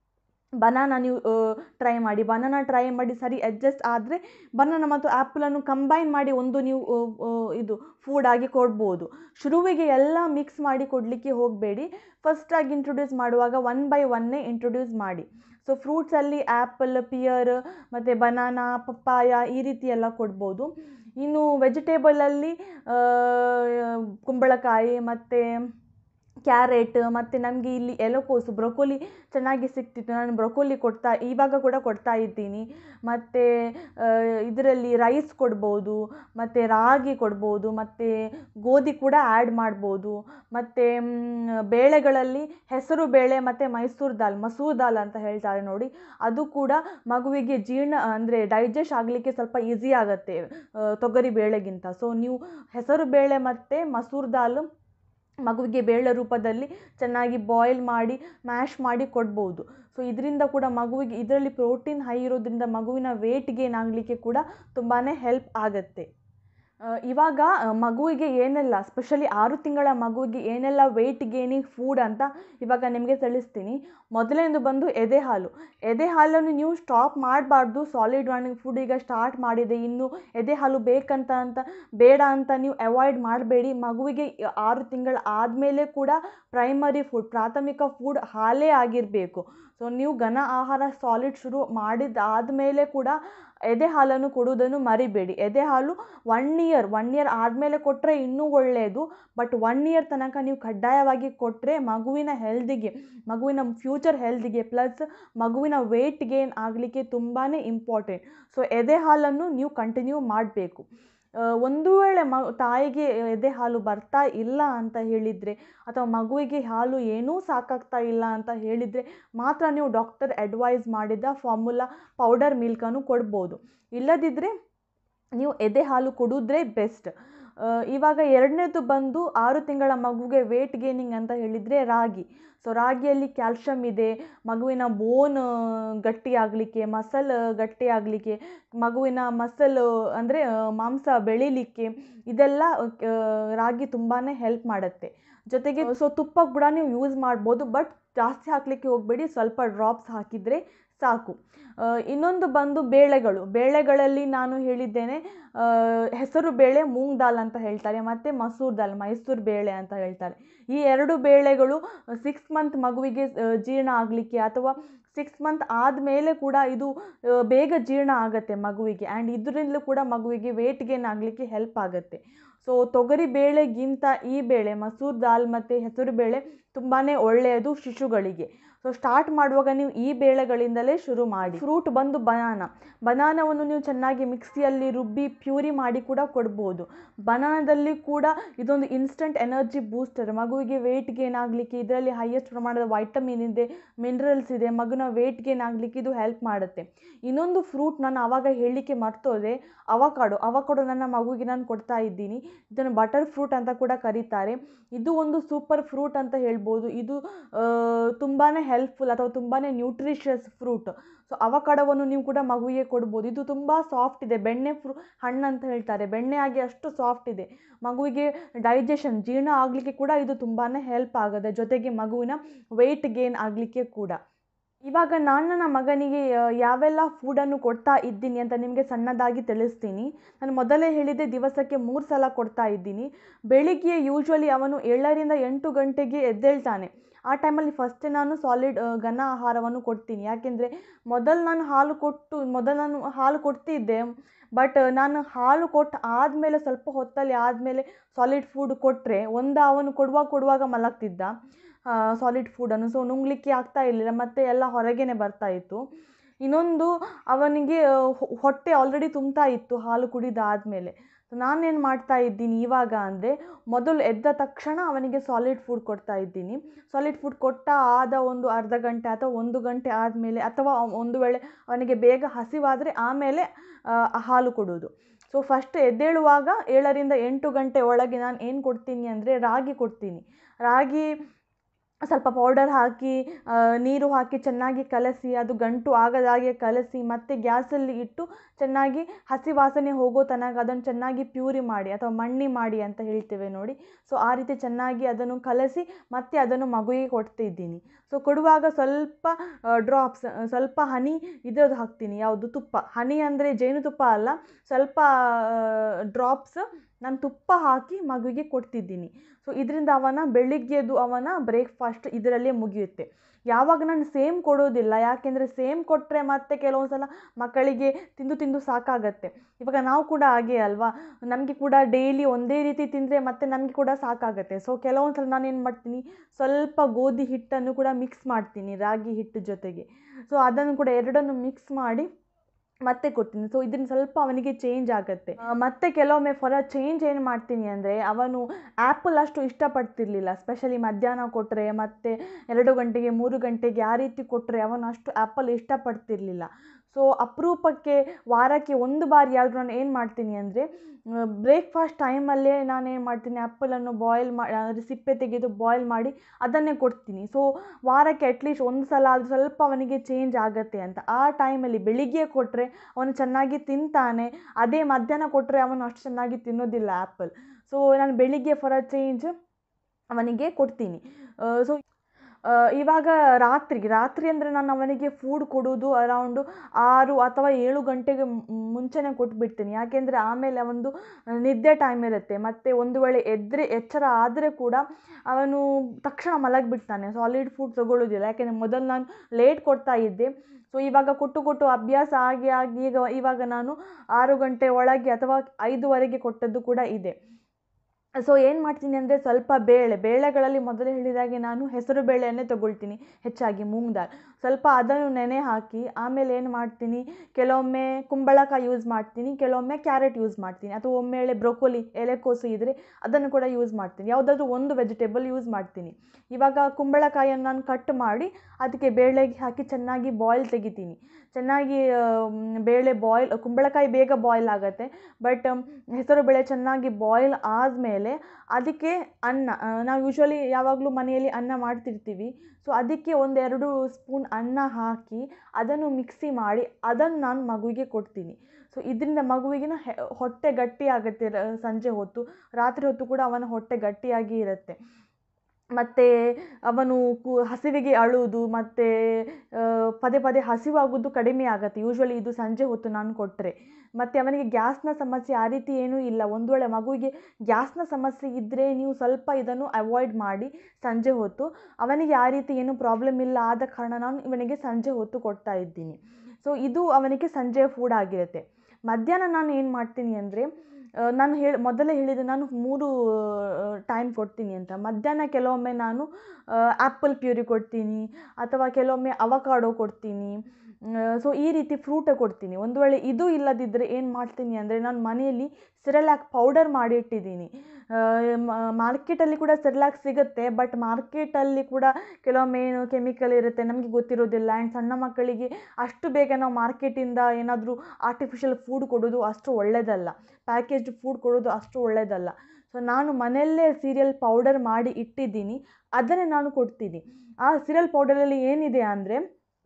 A: ಬನಾನ ನೀವು ಟ್ರೈ ಮಾಡಿ ಬನಾನ ಟ್ರೈ ಮಾಡಿ ಸರಿ ಅಡ್ಜಸ್ಟ್ ಆದರೆ ಬನಾನ ಮತ್ತು ಆ್ಯಪಲನ್ನು ಕಂಬೈನ್ ಮಾಡಿ ಒಂದು ನೀವು ಇದು ಫುಡ್ ಆಗಿ ಕೊಡ್ಬೋದು ಶುರುವಿಗೆ ಎಲ್ಲ ಮಿಕ್ಸ್ ಮಾಡಿ ಕೊಡಲಿಕ್ಕೆ ಹೋಗಬೇಡಿ ಫಸ್ಟಾಗಿ ಇಂಟ್ರೊಡ್ಯೂಸ್ ಮಾಡುವಾಗ ಒನ್ ಬೈ ಒನ್ನೇ ಇಂಟ್ರೊಡ್ಯೂಸ್ ಮಾಡಿ ಸೊ ಫ್ರೂಟ್ಸಲ್ಲಿ ಆ್ಯಪಲ್ ಪಿಯರ್ ಮತ್ತು ಬನಾನಾ ಪಪ್ಪಾಯ ಈ ರೀತಿ ಎಲ್ಲ ಕೊಡ್ಬೋದು ಇನ್ನು ವೆಜಿಟೇಬಲಲ್ಲಿ ಕುಂಬಳಕಾಯಿ ಮತ್ತು ಕ್ಯಾರೆಟ್ ಮತ್ತು ನಮಗೆ ಇಲ್ಲಿ ಎಲೆಕೋಸು ಬ್ರೊಕೊಲಿ ಚೆನ್ನಾಗಿ ಸಿಗ್ತಿತ್ತು ನಾನು ಬ್ರೊಕೊಲಿ ಕೊಡ್ತಾ ಇವಾಗ ಕೂಡ ಕೊಡ್ತಾ ಇದ್ದೀನಿ ಮತ್ತು ಇದರಲ್ಲಿ ರೈಸ್ ಕೊಡ್ಬೋದು ಮತ್ತು ರಾಗಿ ಕೊಡ್ಬೋದು ಮತ್ತು ಗೋಧಿ ಕೂಡ ಆ್ಯಡ್ ಮಾಡ್ಬೋದು ಮತ್ತು ಬೇಳೆಗಳಲ್ಲಿ ಹೆಸರು ಬೇಳೆ ಮತ್ತು ಮೈಸೂರು ದಾಲ್ ಮಸೂರ್ ದಾಲ್ ಅಂತ ಹೇಳ್ತಾರೆ ನೋಡಿ ಅದು ಕೂಡ ಮಗುವಿಗೆ ಜೀರ್ಣ ಅಂದರೆ ಡೈಜೆಸ್ಟ್ ಆಗಲಿಕ್ಕೆ ಸ್ವಲ್ಪ ಈಸಿ ಆಗುತ್ತೆ ತೊಗರಿ ಬೇಳೆಗಿಂತ ಸೊ ನೀವು ಹೆಸರು ಬೇಳೆ ಮತ್ತು ಮಸೂರ್ ದಾಲ್ ಮಗುವಿಗೆ ಬೇಳೆ ರೂಪದಲ್ಲಿ ಚೆನ್ನಾಗಿ ಬಾಯ್ಲ್ ಮಾಡಿ ಮ್ಯಾಶ್ ಮಾಡಿ ಕೊಡ್ಬೋದು ಸೊ ಇದರಿಂದ ಕೂಡ ಮಗುವಿಗೆ ಇದರಲ್ಲಿ ಪ್ರೋಟೀನ್ ಹೈ ಇರೋದ್ರಿಂದ ಮಗುವಿನ ವೇಟ್ ಗೇನ್ ಆಗಲಿಕ್ಕೆ ಕೂಡ ತುಂಬಾ ಹೆಲ್ಪ್ ಆಗುತ್ತೆ ಇವಾಗ ಮಗುವಿಗೆ ಏನೆಲ್ಲ ಸ್ಪೆಷಲಿ ಆರು ತಿಂಗಳ ಮಗುವಿಗೆ ಏನೆಲ್ಲ ವೆಯ್ಟ್ ಗೇನಿಂಗ್ ಫೂಡ್ ಅಂತ ಇವಾಗ ನಿಮಗೆ ತಿಳಿಸ್ತೀನಿ ಮೊದಲನೇದು ಬಂದು ಎದೆ ಹಾಲು ಎದೆ ಹಾಲನ್ನು ನೀವು ಸ್ಟಾಪ್ ಮಾಡಬಾರ್ದು ಸಾಲಿಡ್ ವಾರ್ನಿಂಗ್ ಫುಡ್ ಈಗ ಸ್ಟಾರ್ಟ್ ಮಾಡಿದೆ ಇನ್ನು ಎದೆ ಹಾಲು ಬೇಕಂತ ಅಂತ ಬೇಡ ಅಂತ ನೀವು ಅವಾಯ್ಡ್ ಮಾಡಬೇಡಿ ಮಗುವಿಗೆ ಆರು ತಿಂಗಳ ಆದಮೇಲೆ ಕೂಡ ಪ್ರೈಮರಿ ಫುಡ್ ಪ್ರಾಥಮಿಕ ಫುಡ್ ಹಾಲೇ ಆಗಿರಬೇಕು ಸೊ ನೀವು ಘನ ಆಹಾರ ಸಾಲಿಡ್ ಶುರು ಮಾಡಿದಾದಮೇಲೆ ಕೂಡ ಎದೆ ಹಾಲನ್ನು ಕೊಡುವುದನ್ನು ಮರಿಬೇಡಿ ಎದೆ ಹಾಲು ಒನ್ ಇಯರ್ ಒನ್ ಇಯರ್ ಆದಮೇಲೆ ಕೊಟ್ಟರೆ ಇನ್ನೂ ಒಳ್ಳೆಯದು ಬಟ್ ಒನ್ ಇಯರ್ ತನಕ ನೀವು ಕಡ್ಡಾಯವಾಗಿ ಕೊಟ್ಟರೆ ಮಗುವಿನ ಹೆಲ್ದಿಗೆ ಮಗುವಿನ ಫ್ಯೂಚರ್ ಹೆಲ್ದಿಗೆ ಪ್ಲಸ್ ಮಗುವಿನ ವೆಯ್ಟ್ ಗೇನ್ ಆಗಲಿಕ್ಕೆ ತುಂಬಾ ಇಂಪಾರ್ಟೆಂಟ್ ಸೊ ಎದೆ ಹಾಲನ್ನು ನೀವು ಕಂಟಿನ್ಯೂ ಮಾಡಬೇಕು ಒಂದು ವೇಳೆ ಮ ತಾಯಿಗೆ ಎದೆ ಹಾಲು ಬರ್ತಾ ಇಲ್ಲ ಅಂತ ಹೇಳಿದರೆ ಅಥವಾ ಮಗುವಿಗೆ ಹಾಲು ಏನೂ ಸಾಕಾಗ್ತಾ ಇಲ್ಲ ಅಂತ ಹೇಳಿದರೆ ಮಾತ್ರ ನೀವು ಡಾಕ್ಟರ್ ಅಡ್ವೈಸ್ ಮಾಡಿದ ಫಾರ್ಮುಲಾ ಪೌಡರ್ ಮಿಲ್ಕನ್ನು ಕೊಡ್ಬೋದು ಇಲ್ಲದಿದ್ದರೆ ನೀವು ಎದೆ ಹಾಲು ಕೊಡಿದ್ರೆ ಬೆಸ್ಟ್ ಇವಾಗ ಎರಡನೇದು ಬಂದು ಆರು ತಿಂಗಳ ಮಗುವಿಗೆ ವೇಟ್ ಗೇನಿಂಗ್ ಅಂತ ಹೇಳಿದರೆ ರಾಗಿ ಸೊ ರಾಗಿಯಲ್ಲಿ ಕ್ಯಾಲ್ಶಿಯಮ್ ಇದೆ ಮಗುವಿನ ಬೋನ್ ಗಟ್ಟಿಯಾಗಲಿಕ್ಕೆ ಮಸಲ್ ಗಟ್ಟಿಯಾಗಲಿಕ್ಕೆ ಮಗುವಿನ ಮಸಲ್ ಅಂದರೆ ಮಾಂಸ ಬೆಳೀಲಿಕ್ಕೆ ಇದೆಲ್ಲ ರಾಗಿ ತುಂಬಾ ಹೆಲ್ಪ್ ಮಾಡುತ್ತೆ ಜೊತೆಗೆ ಸೊ ತುಪ್ಪ ಕೂಡ ನೀವು ಯೂಸ್ ಮಾಡ್ಬೋದು ಬಟ್ ಜಾಸ್ತಿ ಹಾಕಲಿಕ್ಕೆ ಹೋಗಬೇಡಿ ಸ್ವಲ್ಪ ಡ್ರಾಪ್ಸ್ ಹಾಕಿದರೆ ಸಾಕು ಇನ್ನೊಂದು ಬಂದು ಬೇಳೆಗಳು ಬೇಳೆಗಳಲ್ಲಿ ನಾನು ಹೇಳಿದ್ದೇನೆ ಹೆಸರು ಬೇಳೆ ಮೂಂಗ್ ದಾಲ್ ಅಂತ ಹೇಳ್ತಾರೆ ಮತ್ತು ಮಸೂರ್ ದಾಲ್ ಮೈಸೂರು ಬೇಳೆ ಅಂತ ಹೇಳ್ತಾರೆ ಈ ಎರಡು ಬೇಳೆಗಳು ಸಿಕ್ಸ್ ಮಂತ್ ಮಗುವಿಗೆ ಜೀರ್ಣ ಆಗಲಿಕ್ಕೆ ಅಥವಾ ಸಿಕ್ಸ್ ಮಂತ್ ಆದಮೇಲೆ ಕೂಡ ಇದು ಬೇಗ ಜೀರ್ಣ ಆಗುತ್ತೆ ಮಗುವಿಗೆ ಆ್ಯಂಡ್ ಇದರಿಂದಲೂ ಕೂಡ ಮಗುವಿಗೆ ವೇಟ್ ಗೇನ್ ಆಗಲಿಕ್ಕೆ ಹೆಲ್ಪ್ ಆಗುತ್ತೆ ಸೊ ತೊಗರಿ ಬೇಳೆಗಿಂತ ಈ ಬೇಳೆ ಮಸೂರ್ ದಾಲ್ ಮತ್ತು ಹೆಸರು ಬೇಳೆ ತುಂಬಾ ಒಳ್ಳೆಯದು ಶಿಶುಗಳಿಗೆ ಸೊ ಸ್ಟಾರ್ಟ್ ಮಾಡುವಾಗ ನೀವು ಈ ಬೇಳೆಗಳಿಂದಲೇ ಶುರು ಮಾಡಿ ಫ್ರೂಟ್ ಬಂದು ಬನಾನ ಬನಾನವನ್ನು ನೀವು ಚೆನ್ನಾಗಿ ಮಿಕ್ಸಿಯಲ್ಲಿ ರುಬ್ಬಿ ಪ್ಯೂರಿ ಮಾಡಿ ಕೂಡ ಕೊಡ್ಬೋದು ಬನಾನದಲ್ಲಿ ಕೂಡ ಇದೊಂದು ಇನ್ಸ್ಟಂಟ್ ಎನರ್ಜಿ ಬೂಸ್ಟರ್ ಮಗುವಿಗೆ ವೆಯ್ಟ್ ಗೇನ್ ಆಗಲಿಕ್ಕೆ ಇದರಲ್ಲಿ ಹೈಯೆಸ್ಟ್ ಪ್ರಮಾಣದ ವೈಟಮಿನ್ ಇದೆ ಮಿನರಲ್ಸ್ ಇದೆ ಮಗುನ ವೆಯ್ಟ್ ಗೇನ್ ಆಗಲಿಕ್ಕೆ ಇದು ಹೆಲ್ಪ್ ಮಾಡುತ್ತೆ ಇನ್ನೊಂದು ಫ್ರೂಟ್ ನಾನು ಆವಾಗ ಹೇಳಲಿಕ್ಕೆ ಮರ್ತೋದೆ ಅವಕಾಡೋ ಅವಕಾಡೋ ನನ್ನ ಮಗುವಿಗೆ ನಾನು ಕೊಡ್ತಾ ಇದ್ದೀನಿ ಇದನ್ನು ಬಟರ್ ಫ್ರೂಟ್ ಅಂತ ಕೂಡ ಕರೀತಾರೆ ಇದು ಒಂದು ಸೂಪರ್ ಫ್ರೂಟ್ ಅಂತ ಹೇಳ್ಬೋದು ಇದು ತುಂಬಾ ಹೆಲ್ಪ್ಫುಲ್ ಅಥವಾ ತುಂಬಾ ನ್ಯೂಟ್ರಿಷಿಯಸ್ ಫ್ರೂಟ್ ಸೊ ಅವಕಾಡೋವನ್ನು ನೀವು ಕೂಡ ಮಗುವಿಗೆ ಕೊಡ್ಬೋದು ಇದು ತುಂಬ ಸಾಫ್ಟ್ ಇದೆ ಬೆಣ್ಣೆ ಫ್ರೂ ಹಣ್ಣು ಅಂತ ಹೇಳ್ತಾರೆ ಬೆಣ್ಣೆ ಆಗಿ ಅಷ್ಟು ಸಾಫ್ಟ್ ಇದೆ ಮಗುವಿಗೆ ಡೈಜೆಷನ್ ಜೀರ್ಣ ಆಗಲಿಕ್ಕೆ ಕೂಡ ಇದು ತುಂಬಾ ಹೆಲ್ಪ್ ಆಗುತ್ತೆ ಜೊತೆಗೆ ಮಗುವಿನ ವೆಯ್ಟ್ ಗೇನ್ ಆಗಲಿಕ್ಕೆ ಕೂಡ ಇವಾಗ ನಾನು ನನ್ನ ಮಗನಿಗೆ ಯಾವೆಲ್ಲ ಫುಡನ್ನು ಕೊಡ್ತಾ ಇದ್ದೀನಿ ಅಂತ ನಿಮಗೆ ಸಣ್ಣದಾಗಿ ತಿಳಿಸ್ತೀನಿ ನಾನು ಮೊದಲೇ ಹೇಳಿದ್ದೆ ದಿವಸಕ್ಕೆ ಮೂರು ಸಲ ಕೊಡ್ತಾ ಇದ್ದೀನಿ ಬೆಳಿಗ್ಗೆ ಯೂಶ್ವಲಿ ಅವನು ಏಳರಿಂದ ಎಂಟು ಗಂಟೆಗೆ ಎದ್ದೇಳ್ತಾನೆ ಆ ಟೈಮಲ್ಲಿ ಫಸ್ಟ್ ನಾನು ಸಾಲಿಡ್ ಘನ ಆಹಾರವನ್ನು ಕೊಡ್ತೀನಿ ಯಾಕೆಂದರೆ ಮೊದಲು ನಾನು ಹಾಲು ಕೊಟ್ಟು ಮೊದಲು ನಾನು ಹಾಲು ಕೊಡ್ತಿದ್ದೆ ಬಟ್ ನಾನು ಹಾಲು ಕೊಟ್ಟು ಆದಮೇಲೆ ಸ್ವಲ್ಪ ಹೊತ್ತಲ್ಲಿ ಆದಮೇಲೆ ಸಾಲಿಡ್ ಫುಡ್ ಕೊಟ್ಟರೆ ಒಂದು ಅವನು ಕೊಡುವಾಗ ಕೊಡುವಾಗ ಮಲಗ್ತಿದ್ದ ಸಾಲಿಡ್ ಫುಡನ್ನು ಸೊ ನುಂಗ್ಲಿಕ್ಕೆ ಆಗ್ತಾ ಇರಲಿಲ್ಲ ಮತ್ತು ಎಲ್ಲ ಹೊರಗೇನೆ ಬರ್ತಾ ಇತ್ತು ಇನ್ನೊಂದು ಅವನಿಗೆ ಹೊಟ್ಟೆ ಆಲ್ರೆಡಿ ತುಂಬ್ತಾ ಇತ್ತು ಹಾಲು ಕುಡಿದಾದಮೇಲೆ ನಾನೇನು ಮಾಡ್ತಾ ಇದ್ದೀನಿ ಇವಾಗ ಅಂದರೆ ಮೊದಲು ಎದ್ದ ತಕ್ಷಣ ಅವನಿಗೆ ಸಾಲಿಡ್ ಫುಡ್ ಕೊಡ್ತಾ ಇದ್ದೀನಿ ಸಾಲಿಡ್ ಫುಡ್ ಕೊಟ್ಟ ಆದ ಒಂದು ಅರ್ಧ ಗಂಟೆ ಅಥವಾ ಒಂದು ಗಂಟೆ ಆದಮೇಲೆ ಅಥವಾ ಒಂದು ವೇಳೆ ಅವನಿಗೆ ಬೇಗ ಹಸಿವಾದರೆ ಆಮೇಲೆ ಹಾಲು ಕೊಡೋದು ಸೊ ಫಸ್ಟ್ ಎದ್ದೇಳುವಾಗ ಏಳರಿಂದ ಎಂಟು ಗಂಟೆ ಒಳಗೆ ನಾನು ಏನು ಕೊಡ್ತೀನಿ ಅಂದರೆ ರಾಗಿ ಕೊಡ್ತೀನಿ ರಾಗಿ ಸ್ವಲ್ಪ ಪೌಡರ್ ಹಾಕಿ ನೀರು ಹಾಕಿ ಚೆನ್ನಾಗಿ ಕಲಸಿ ಅದು ಗಂಟು ಆಗದಾಗೆ ಕಲಸಿ ಮತ್ತೆ ಗ್ಯಾಸಲ್ಲಿ ಇಟ್ಟು ಚೆನ್ನಾಗಿ ಹಸಿ ವಾಸನೆ ಹೋಗೋ ತನಕ ಅದನ್ನು ಚೆನ್ನಾಗಿ ಪ್ಯೂರಿ ಮಾಡಿ ಅಥವಾ ಮಣ್ಣಿ ಮಾಡಿ ಅಂತ ಹೇಳ್ತೇವೆ ನೋಡಿ ಸೊ ಆ ರೀತಿ ಚೆನ್ನಾಗಿ ಅದನ್ನು ಕಲಸಿ ಮತ್ತೆ ಅದನ್ನು ಮಗುವಿಗೆ ಕೊಡ್ತಿದ್ದೀನಿ ಸೊ ಕೊಡುವಾಗ ಸ್ವಲ್ಪ ಡ್ರಾಪ್ಸ್ ಸ್ವಲ್ಪ ಹನಿ ಇದ್ರದ್ದು ಹಾಕ್ತೀನಿ ಯಾವುದು ತುಪ್ಪ ಹನಿ ಅಂದರೆ ಜೇನುತುಪ್ಪ ಅಲ್ಲ ಸ್ವಲ್ಪ ಡ್ರಾಪ್ಸ್ ನಾನು ತುಪ್ಪ ಹಾಕಿ ಮಗುವಿಗೆ ಕೊಡ್ತಿದ್ದೀನಿ ಸೊ ಇದರಿಂದ ಅವನ ಬೆಳಿಗ್ಗೆದು ಅವನ ಬ್ರೇಕ್ಫಾಸ್ಟ್ ಇದರಲ್ಲೇ ಮುಗಿಯುತ್ತೆ ಯಾವಾಗ ನಾನು ಸೇಮ್ ಕೊಡೋದಿಲ್ಲ ಯಾಕೆಂದರೆ ಸೇಮ್ ಕೊಟ್ಟರೆ ಮತ್ತೆ ಕೆಲವೊಂದು ಸಲ ಮಕ್ಕಳಿಗೆ ತಿಂದು ತಿಂದು ಸಾಕಾಗತ್ತೆ ಇವಾಗ ನಾವು ಕೂಡ ಹಾಗೆ ಅಲ್ವಾ ನಮಗೆ ಕೂಡ ಡೈಲಿ ಒಂದೇ ರೀತಿ ತಿಂದರೆ ಮತ್ತೆ ನಮಗೆ ಕೂಡ ಸಾಕಾಗತ್ತೆ ಸೊ ಕೆಲವೊಂದು ಸಲ ನಾನು ಏನು ಮಾಡ್ತೀನಿ ಸ್ವಲ್ಪ ಗೋಧಿ ಹಿಟ್ಟನ್ನು ಕೂಡ ಮಿಕ್ಸ್ ಮಾಡ್ತೀನಿ ರಾಗಿ ಹಿಟ್ಟು ಜೊತೆಗೆ ಸೊ ಅದನ್ನು ಕೂಡ ಎರಡನ್ನು ಮಿಕ್ಸ್ ಮಾಡಿ ಮತ್ತೆ ಕೊಡ್ತೀನಿ ಸೊ ಇದನ್ನು ಸ್ವಲ್ಪ ಅವನಿಗೆ ಚೇಂಜ್ ಆಗುತ್ತೆ ಆ, ಮತ್ತೆ ಕೆಲವೊಮ್ಮೆ ಫಾರ್ ಚೇಂಜ್ ಏನು ಮಾಡ್ತೀನಿ ಅಂದರೆ ಅವನು ಆ್ಯಪಲ್ ಅಷ್ಟು ಇಷ್ಟಪಡ್ತಿರ್ಲಿಲ್ಲ ಸ್ಪೆಷಲಿ ಮಧ್ಯಾಹ್ನ ಕೊಟ್ಟರೆ ಮತ್ತು ಎರಡು ಗಂಟೆಗೆ ಮೂರು ಗಂಟೆಗೆ ಆ ರೀತಿ ಕೊಟ್ಟರೆ ಅವನು ಅಷ್ಟು ಆ್ಯಪಲ್ ಇಷ್ಟಪಡ್ತಿರ್ಲಿಲ್ಲ ಸೊ ಅಪರೂಪಕ್ಕೆ ವಾರಕ್ಕೆ ಒಂದು ಬಾರಿ ಆದರೂ ನಾನು ಏನು ಮಾಡ್ತೀನಿ ಅಂದರೆ ಬ್ರೇಕ್ಫಾಸ್ಟ್ ಟೈಮಲ್ಲೇ ನಾನು ಏನು ಮಾಡ್ತೀನಿ ಆ್ಯಪಲನ್ನು ಬಾಯ್ಲ್ ಮಾಡಿ ಅಂದರೆ ಸಿಪ್ಪೆ ತೆಗೆದು ಬಾಯ್ಲ್ ಮಾಡಿ ಅದನ್ನೇ ಕೊಡ್ತೀನಿ ಸೊ ವಾರಕ್ಕೆ ಅಟ್ಲೀಸ್ಟ್ ಒಂದು ಸಲ ಆದರೂ ಸ್ವಲ್ಪ ಅವನಿಗೆ ಚೇಂಜ್ ಆಗುತ್ತೆ ಅಂತ ಆ ಟೈಮಲ್ಲಿ ಬೆಳಿಗ್ಗೆ ಕೊಟ್ಟರೆ ಅವನು ಚೆನ್ನಾಗಿ ತಿಂತಾನೆ ಅದೇ ಮಧ್ಯಾಹ್ನ ಕೊಟ್ಟರೆ ಅವನು ಅಷ್ಟು ಚೆನ್ನಾಗಿ ತಿನ್ನೋದಿಲ್ಲ ಆ್ಯಪಲ್ ಸೊ ನಾನು ಬೆಳಿಗ್ಗೆ ಫಾರ್ ಅ ಚೇಂಜ್ ಅವನಿಗೆ ಕೊಡ್ತೀನಿ ಸೊ ಇವಾಗ ರಾತ್ರಿಗೆ ರಾತ್ರಿ ಅಂದರೆ ನಾನು ಅವನಿಗೆ ಫುಡ್ ಕೊಡೋದು ಅರೌಂಡು ಆರು ಅಥವಾ ಏಳು ಗಂಟೆಗೆ ಮು- ಮುಂಚೆನೇ ಕೊಟ್ಬಿಡ್ತೀನಿ ಯಾಕೆಂದರೆ ಆಮೇಲೆ ಅವನದು ನಿದ್ದೆ ಟೈಮ್ ಇರುತ್ತೆ ಮತ್ತು ಒಂದು ವೇಳೆ ಎದ್ರೆ ಎಚ್ಚರ ಆದರೆ ಕೂಡ ಅವನು ತಕ್ಷಣ ಮಲಗಿಬಿಡ್ತಾನೆ ಸಾಲಿಡ್ ಫುಡ್ ತಗೊಳ್ಳೋದಿಲ್ಲ ಯಾಕೆಂದರೆ ಮೊದಲು ನಾನು ಲೇಟ್ ಕೊಡ್ತಾ ಇದ್ದೆ ಸೊ ಇವಾಗ ಕೊಟ್ಟು ಕೊಟ್ಟು ಅಭ್ಯಾಸ ಆಗಿ ಆಗಿ ಈಗ ಇವಾಗ ನಾನು ಆರು ಗಂಟೆ ಒಳಗೆ ಅಥವಾ ಐದುವರೆಗೆ ಕೊಟ್ಟದ್ದು ಕೂಡ ಇದೆ ಸೊ ಏನು ಮಾಡ್ತೀನಿ ಅಂದರೆ ಸ್ವಲ್ಪ ಬೇಳೆ ಬೇಳೆಗಳಲ್ಲಿ ಮೊದಲೇ ಹೇಳಿದಾಗೆ ನಾನು ಹೆಸರು ಬೇಳೆಯನ್ನೇ ತಗೊಳ್ತೀನಿ ಹೆಚ್ಚಾಗಿ ಮೂಂಗ್ ದಾಲ್ ಸ್ವಲ್ಪ ಅದನ್ನು ನೆನೆ ಹಾಕಿ ಆಮೇಲೆ ಏನು ಮಾಡ್ತೀನಿ ಕೆಲವೊಮ್ಮೆ ಕುಂಬಳಕಾಯಿ ಯೂಸ್ ಮಾಡ್ತೀನಿ ಕೆಲವೊಮ್ಮೆ ಕ್ಯಾರೆಟ್ ಯೂಸ್ ಮಾಡ್ತೀನಿ ಅಥವಾ ಒಮ್ಮೆಳೆ ಬ್ರೊಕೊಲಿ ಎಲೆಕೋಸು ಇದ್ದರೆ ಅದನ್ನು ಕೂಡ ಯೂಸ್ ಮಾಡ್ತೀನಿ ಯಾವುದಾದ್ರೂ ಒಂದು ವೆಜಿಟೇಬಲ್ ಯೂಸ್ ಮಾಡ್ತೀನಿ ಇವಾಗ ಕುಂಬಳಕಾಯಿಯನ್ನು ನಾನು ಕಟ್ ಮಾಡಿ ಅದಕ್ಕೆ ಬೇಳೆಗೆ ಹಾಕಿ ಚೆನ್ನಾಗಿ ಬಾಯ್ಲ್ ತೆಗಿತೀನಿ ಚೆನ್ನಾಗಿ ಆಮ್, ಬೇಳೆ ಬಾಯ್ಲ್ ಕುಂಬಳಕಾಯಿ ಬೇಗ ಬಾಯ್ಲ್ ಆಗುತ್ತೆ ಬಟ್ ಹೆಸರು ಬೇಳೆ ಚೆನ್ನಾಗಿ ಬಾಯ್ಲ್ ಆದಮೇಲೆ ಅದಕ್ಕೆ ಅನ್ನ ಆ, ನಾವು ಯೂಶ್ವಲಿ ಯಾವಾಗಲೂ ಮನೆಯಲ್ಲಿ ಅನ್ನ ಮಾಡ್ತಿರ್ತೀವಿ ಸೊ ಅದಕ್ಕೆ ಒಂದೆರಡು ಸ್ಪೂನ್ ಅನ್ನ ಹಾಕಿ ಅದನ್ನು ಮಿಕ್ಸಿ ಮಾಡಿ ಅದನ್ನು ನಾನು ಮಗುವಿಗೆ ಕೊಡ್ತೀನಿ ಸೊ ಇದರಿಂದ ಮಗುವಿಗಿನ ಹೆ- ಹೊಟ್ಟೆ ಗಟ್ಟಿ ಆಗುತ್ತೆ ರ- ಸಂಜೆ ಹೊತ್ತು ರಾತ್ರಿ ಹೊತ್ತು ಕೂಡ ಅವನ ಹೊಟ್ಟೆ ಗಟ್ಟಿಯಾಗಿ ಇರುತ್ತೆ ಮತ್ತು ಅವನು ಕು ಹಸಿವಿಗೆ ಅಳುವುದು ಮತ್ತು ಪದೇ ಪದೇ ಹಸಿವಾಗೋದು ಕಡಿಮೆ ಆಗುತ್ತೆ ಯೂಶ್ವಲಿ ಇದು ಸಂಜೆ ಹೊತ್ತು ನಾನು ಕೊಟ್ಟರೆ ಮತ್ತು ಅವನಿಗೆ ಗ್ಯಾಸ್ನ ಸಮಸ್ಯೆ ಆ ರೀತಿ ಏನೂ ಇಲ್ಲ ಒಂದು ವೇಳೆ ಮಗುವಿಗೆ ಗ್ಯಾಸ್ನ ಸಮಸ್ಯೆ ಇದ್ದರೆ ನೀವು ಸ್ವಲ್ಪ ಇದನ್ನು ಅವಾಯ್ಡ್ ಮಾಡಿ ಸಂಜೆ ಹೊತ್ತು ಅವನಿಗೆ ಆ ರೀತಿ ಏನೂ ಪ್ರಾಬ್ಲಮ್ ಇಲ್ಲ ಆದ ಕಾರಣ ನಾನು ಇವನಿಗೆ ಸಂಜೆ ಹೊತ್ತು ಕೊಡ್ತಾ ಇದ್ದೀನಿ ಸೊ ಇದು ಅವನಿಗೆ ಸಂಜೆಯ ಫುಡ್ ಆಗಿರುತ್ತೆ ಮಧ್ಯಾಹ್ನ ನಾನು ಏನು ಮಾಡ್ತೀನಿ ಅಂದರೆ ನಾನು ಹೇಳಿ ಮೊದಲೇ ಹೇಳಿದೆ ನಾನು ಮೂರು ಟೈಮ್ ಕೊಡ್ತೀನಿ ಅಂತ ಮಧ್ಯಾಹ್ನ ಕೆಲವೊಮ್ಮೆ ನಾನು ಆ್ಯಪಲ್ ಪ್ಯೂರಿ ಕೊಡ್ತೀನಿ ಅಥವಾ ಕೆಲವೊಮ್ಮೆ ಅವಕಾಡೋ ಕೊಡ್ತೀನಿ ಸೊ ಈ ರೀತಿ ಫ್ರೂಟ ಕೊಡ್ತೀನಿ ಒಂದು ವೇಳೆ ಇದು ಇಲ್ಲದಿದ್ದರೆ ಏನು ಮಾಡ್ತೀನಿ ಅಂದರೆ ನಾನು ಮನೆಯಲ್ಲಿ ಸಿರಲ್ಯಾಕ್ ಪೌಡರ್ ಮಾಡಿ ಇಟ್ಟಿದ್ದೀನಿ ಮಾರ್ಕೆಟಲ್ಲಿ ಕೂಡ ಸಿರ್ಲಾಕ್ ಸಿಗುತ್ತೆ ಬಟ್ ಮಾರ್ಕೆಟಲ್ಲಿ ಕೂಡ ಕೆಲವೊಮ್ಮೆ ಏನು ಕೆಮಿಕಲ್ ಇರುತ್ತೆ ನಮಗೆ ಗೊತ್ತಿರೋದಿಲ್ಲ ಆ್ಯಂಡ್ ಸಣ್ಣ ಮಕ್ಕಳಿಗೆ ಅಷ್ಟು ಬೇಗ ನಾವು ಮಾರ್ಕೆಟಿಂದ ಏನಾದರೂ ಆರ್ಟಿಫಿಷಿಯಲ್ ಫುಡ್ ಕೊಡೋದು ಅಷ್ಟು ಒಳ್ಳೆಯದಲ್ಲ ಪ್ಯಾಕೇಜ್ಡ್ ಫುಡ್ ಕೊಡೋದು ಅಷ್ಟು ಒಳ್ಳೆಯದಲ್ಲ ಸೊ ನಾನು ಮನೆಯಲ್ಲೇ ಸೀರಿಯಲ್ ಪೌಡರ್ ಮಾಡಿ ಇಟ್ಟಿದ್ದೀನಿ ಅದನ್ನೇ ನಾನು ಕೊಡ್ತೀನಿ ಆ ಸೀರಿಯಲ್ ಪೌಡರಲ್ಲಿ ಏನಿದೆ ಅಂದರೆ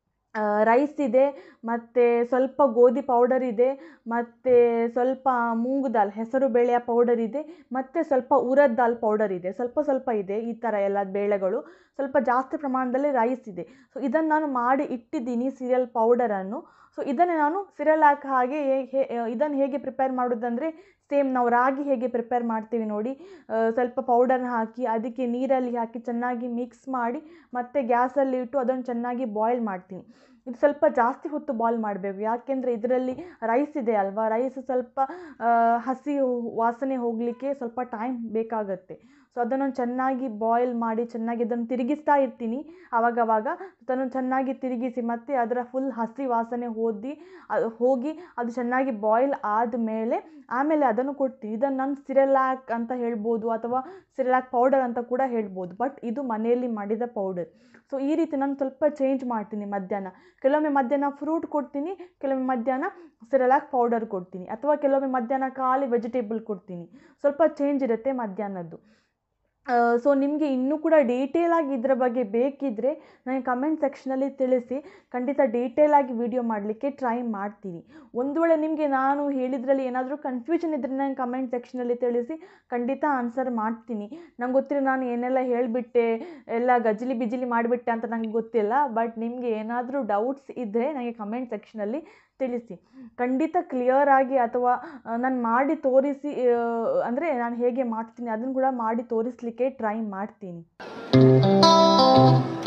A: ರೈಸ್ ಇದೆ ಮತ್ತು ಸ್ವಲ್ಪ ಗೋಧಿ ಪೌಡರ್ ಇದೆ ಮತ್ತು ಸ್ವಲ್ಪ ಮೂಂಗ್ ದಾಲ್ ಹೆಸರು ಬೇಳೆಯ ಪೌಡರ್ ಇದೆ ಮತ್ತು ಸ್ವಲ್ಪ ಉರದ್ ದಾಲ್ ಪೌಡರ್ ಇದೆ ಸ್ವಲ್ಪ ಸ್ವಲ್ಪ ಇದೆ ಈ ಥರ ಎಲ್ಲ ಬೇಳೆಗಳು ಸ್ವಲ್ಪ ಜಾಸ್ತಿ ಪ್ರಮಾಣದಲ್ಲಿ ರೈಸ್ ಇದೆ ಸೊ ಇದನ್ನು ನಾನು ಮಾಡಿ ಇಟ್ಟಿದ್ದೀನಿ ಸೀರಿಯಲ್ ಪೌಡರನ್ನು ಸೊ ಇದನ್ನೇ ನಾನು ಸಿರಿಯಲ್ ಹಾಕಿ ಹಾಗೆ ಇದನ್ನು ಹೇಗೆ ಪ್ರಿಪೇರ್ ಮಾಡೋದಂದರೆ ಸೇಮ್ ನಾವು ರಾಗಿ ಹೇಗೆ ಪ್ರಿಪೇರ್ ಮಾಡ್ತೀವಿ ನೋಡಿ ಆ, ಸ್ವಲ್ಪ ಪೌಡರ್ನ ಹಾಕಿ ಅದಕ್ಕೆ ನೀರಲ್ಲಿ ಹಾಕಿ ಚೆನ್ನಾಗಿ ಮಿಕ್ಸ್ ಮಾಡಿ ಮತ್ತೆ ಗ್ಯಾಸಲ್ಲಿ ಇಟ್ಟು ಅದನ್ನು ಚೆನ್ನಾಗಿ ಬಾಯ್ಲ್ ಮಾಡ್ತೀನಿ ಇದು ಸ್ವಲ್ಪ ಜಾಸ್ತಿ ಹೊತ್ತು ಬಾಯ್ಲ್ ಮಾಡಬೇಕು ಯಾಕೆಂದರೆ ಇದರಲ್ಲಿ ರೈಸ್ ಇದೆ ಅಲ್ವಾ ರೈಸ್ ಸ್ವಲ್ಪ ಆ, ಹಸಿ ವಾಸನೆ ಹೋಗಲಿಕ್ಕೆ ಸ್ವಲ್ಪ ಟೈಮ್ ಬೇಕಾಗತ್ತೆ ಸೊ ಅದನ್ನು ಚೆನ್ನಾಗಿ ಬಾಯ್ಲ್ ಮಾಡಿ ಚೆನ್ನಾಗಿ ಅದನ್ನು ತಿರುಗಿಸ್ತಾ ಇರ್ತೀನಿ ಆವಾಗವಾಗ ಅದನ್ನು ಚೆನ್ನಾಗಿ ತಿರುಗಿಸಿ ಮತ್ತು ಅದರ ಫುಲ್ ಹಸಿ ವಾಸನೆ ಹೋದಿ ಅದು ಹೋಗಿ ಅದು ಚೆನ್ನಾಗಿ ಬಾಯ್ಲ್ ಆದಮೇಲೆ ಆಮೇಲೆ ಅದನ್ನು ಕೊಡ್ತೀನಿ ಇದನ್ನು ನಾನು ಸಿರೆಲ್ಯಾಕ್ ಅಂತ ಹೇಳ್ಬೋದು ಅಥವಾ ಸಿರೆಲ್ಯಾಕ್ ಪೌಡರ್ ಅಂತ ಕೂಡ ಹೇಳ್ಬೋದು ಬಟ್ ಇದು ಮನೆಯಲ್ಲಿ ಮಾಡಿದ ಪೌಡರ್ ಸೊ ಈ ರೀತಿ ನಾನು ಸ್ವಲ್ಪ ಚೇಂಜ್ ಮಾಡ್ತೀನಿ ಮಧ್ಯಾಹ್ನ ಕೆಲವೊಮ್ಮೆ ಮಧ್ಯಾಹ್ನ ಫ್ರೂಟ್ ಕೊಡ್ತೀನಿ ಕೆಲವೊಮ್ಮೆ ಮಧ್ಯಾಹ್ನ ಸಿರೆಲ್ಯಾಕ್ ಪೌಡರ್ ಕೊಡ್ತೀನಿ ಅಥವಾ ಕೆಲವೊಮ್ಮೆ ಮಧ್ಯಾಹ್ನ ಖಾಲಿ ವೆಜಿಟೇಬಲ್ ಕೊಡ್ತೀನಿ ಸ್ವಲ್ಪ ಚೇಂಜ್ ಇರುತ್ತೆ ಮಧ್ಯಾಹ್ನದ್ದು ಸೊ ನಿಮಗೆ ಇನ್ನೂ ಕೂಡ ಡೀಟೇಲಾಗಿ ಇದರ ಬಗ್ಗೆ ಬೇಕಿದ್ದರೆ ನನಗೆ ಕಮೆಂಟ್ ಸೆಕ್ಷನಲ್ಲಿ ತಿಳಿಸಿ ಖಂಡಿತ ಡೀಟೇಲಾಗಿ ವಿಡಿಯೋ ಮಾಡಲಿಕ್ಕೆ ಟ್ರೈ ಮಾಡ್ತೀನಿ ಒಂದು ವೇಳೆ ನಿಮಗೆ ನಾನು ಹೇಳಿದ್ರಲ್ಲಿ ಏನಾದರೂ ಕನ್ಫ್ಯೂಷನ್ ಇದ್ದರೆ ನನಗೆ ಕಮೆಂಟ್ ಸೆಕ್ಷನಲ್ಲಿ ತಿಳಿಸಿ ಖಂಡಿತ ಆನ್ಸರ್ ಮಾಡ್ತೀನಿ ನಂಗೆ ಗೊತ್ತಿಲ್ಲ ನಾನು ಏನೆಲ್ಲ ಹೇಳಿಬಿಟ್ಟೆ ಎಲ್ಲ ಗಜ್ಲಿ ಬಿಜಿಲಿ ಮಾಡಿಬಿಟ್ಟೆ ಅಂತ ನನಗೆ ಗೊತ್ತಿಲ್ಲ ಬಟ್ ನಿಮಗೆ ಏನಾದರೂ ಡೌಟ್ಸ್ ಇದ್ದರೆ ನನಗೆ ಕಮೆಂಟ್ ಸೆಕ್ಷನಲ್ಲಿ ತಿಳಿಸಿ ಖಂಡಿತ ಕ್ಲಿಯರ್ ಆಗಿ ಅಥವಾ ನಾನು ಮಾಡಿ ತೋರಿಸಿ ಅಂದರೆ ನಾನು ಹೇಗೆ ಮಾಡ್ತೀನಿ ಅದನ್ನು ಕೂಡ ಮಾಡಿ ತೋರಿಸಲಿಕ್ಕೆ ಟ್ರೈ ಮಾಡ್ತೀನಿ